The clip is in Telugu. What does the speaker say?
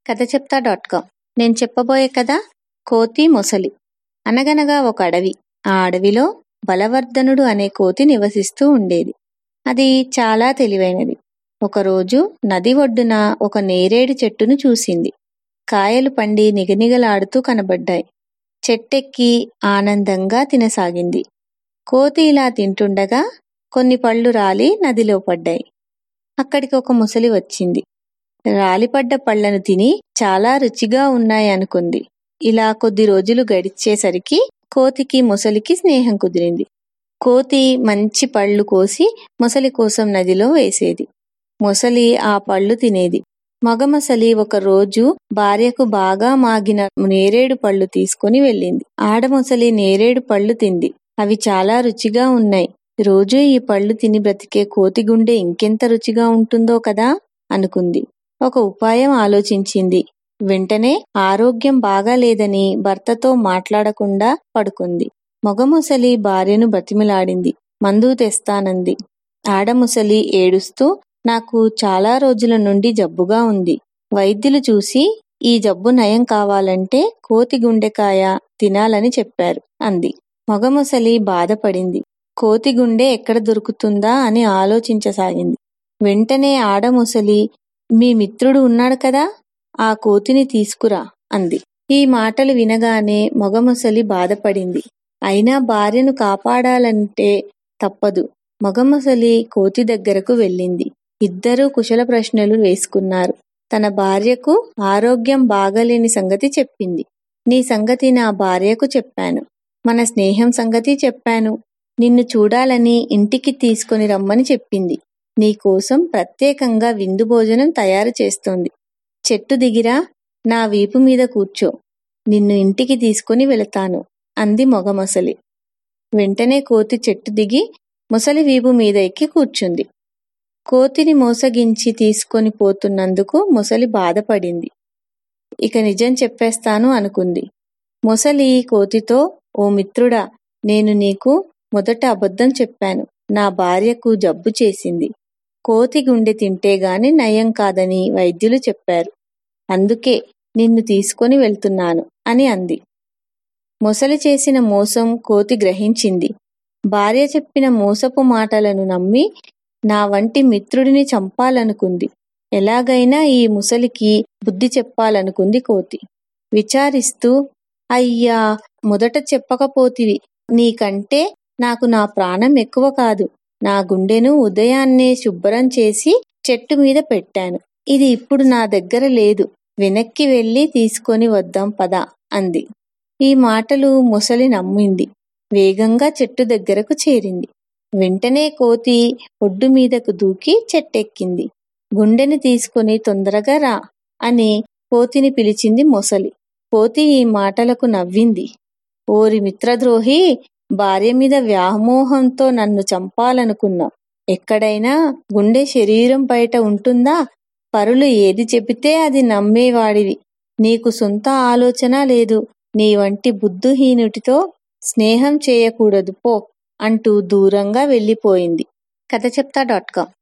కథ చెప్తా డాట్ కామ్ నేను చెప్పబోయే కథ కోతి మొసలి అనగనగా ఒక అడవి ఆ అడవిలో బలవర్ధనుడు అనే కోతి నివసిస్తూ ఉండేది అది చాలా తెలివైనది ఒకరోజు నది ఒడ్డున ఒక నేరేడు చెట్టును చూసింది కాయలు పండి నిగనిగలాడుతూ కనబడ్డాయి చెట్టెక్కి ఆనందంగా తినసాగింది కోతి ఇలా తింటుండగా కొన్ని పళ్ళు రాలి నదిలో పడ్డాయి అక్కడికి ఒక ముసలి వచ్చింది రాలిపడ్డ పళ్లను తిని చాలా రుచిగా ఉన్నాయనుకుంది ఇలా కొద్ది రోజులు గడిచేసరికి కోతికి ముసలికి స్నేహం కుదిరింది కోతి మంచి పళ్ళు కోసి మొసలి కోసం నదిలో వేసేది మొసలి ఆ పళ్ళు తినేది మగ మొసలి ఒక రోజు భార్యకు బాగా మాగిన నేరేడు పళ్ళు తీసుకుని వెళ్ళింది ఆడమొసలి నేరేడు పళ్ళు తింది అవి చాలా రుచిగా ఉన్నాయి రోజూ ఈ పళ్ళు తిని బ్రతికే కోతి గుండె ఇంకెంత రుచిగా ఉంటుందో కదా అనుకుంది ఒక ఉపాయం ఆలోచించింది వెంటనే ఆరోగ్యం బాగాలేదని భర్తతో మాట్లాడకుండా పడుకుంది మొగముసలి భార్యను బతిమిలాడింది మందు తెస్తానంది ఆడముసలి ఏడుస్తూ నాకు చాలా రోజుల నుండి జబ్బుగా ఉంది వైద్యులు చూసి ఈ జబ్బు నయం కావాలంటే కోతి గుండెకాయ తినాలని చెప్పారు అంది మొగముసలి బాధపడింది కోతి గుండె ఎక్కడ దొరుకుతుందా అని ఆలోచించసాగింది వెంటనే ఆడముసలి మీ మిత్రుడు ఉన్నాడు కదా ఆ కోతిని తీసుకురా అంది ఈ మాటలు వినగానే మొగముసలి బాధపడింది అయినా భార్యను కాపాడాలంటే తప్పదు మగముసలి కోతి దగ్గరకు వెళ్ళింది ఇద్దరూ కుశల ప్రశ్నలు వేసుకున్నారు తన భార్యకు ఆరోగ్యం బాగలేని సంగతి చెప్పింది నీ సంగతి నా భార్యకు చెప్పాను మన స్నేహం సంగతి చెప్పాను నిన్ను చూడాలని ఇంటికి తీసుకొని రమ్మని చెప్పింది నీకోసం ప్రత్యేకంగా విందు భోజనం తయారు చేస్తోంది చెట్టు దిగిరా నా వీపు మీద కూర్చో నిన్ను ఇంటికి తీసుకుని వెళతాను అంది మొగమొసలి వెంటనే కోతి చెట్టు దిగి ముసలి వీపు మీద ఎక్కి కూర్చుంది కోతిని మోసగించి తీసుకొని పోతున్నందుకు ముసలి బాధపడింది ఇక నిజం చెప్పేస్తాను అనుకుంది ముసలి కోతితో ఓ మిత్రుడా నేను నీకు మొదట అబద్ధం చెప్పాను నా భార్యకు జబ్బు చేసింది కోతి గుండె తింటే గాని నయం కాదని వైద్యులు చెప్పారు అందుకే నిన్ను తీసుకొని వెళ్తున్నాను అని అంది మొసలి చేసిన మోసం కోతి గ్రహించింది భార్య చెప్పిన మోసపు మాటలను నమ్మి నా వంటి మిత్రుడిని చంపాలనుకుంది ఎలాగైనా ఈ ముసలికి బుద్ధి చెప్పాలనుకుంది కోతి విచారిస్తూ అయ్యా మొదట చెప్పకపోతివి నీకంటే నాకు నా ప్రాణం ఎక్కువ కాదు నా గుండెను ఉదయాన్నే శుభ్రం చేసి చెట్టు మీద పెట్టాను ఇది ఇప్పుడు నా దగ్గర లేదు వెనక్కి వెళ్ళి తీసుకొని వద్దాం పద అంది ఈ మాటలు ముసలి నమ్మింది వేగంగా చెట్టు దగ్గరకు చేరింది వెంటనే కోతి ఒడ్డు మీదకు దూకి చెట్టెక్కింది గుండెని తీసుకుని తొందరగా రా అని కోతిని పిలిచింది మొసలి కోతి ఈ మాటలకు నవ్వింది ఓరి మిత్రద్రోహి భార్య మీద వ్యామోహంతో నన్ను చంపాలనుకున్నావు ఎక్కడైనా గుండె శరీరం బయట ఉంటుందా పరులు ఏది చెబితే అది నమ్మేవాడివి నీకు సొంత ఆలోచన లేదు నీ వంటి బుద్ధుహీనుటితో స్నేహం చేయకూడదు పో అంటూ దూరంగా వెళ్ళిపోయింది కథ చెప్తా డాట్ కామ్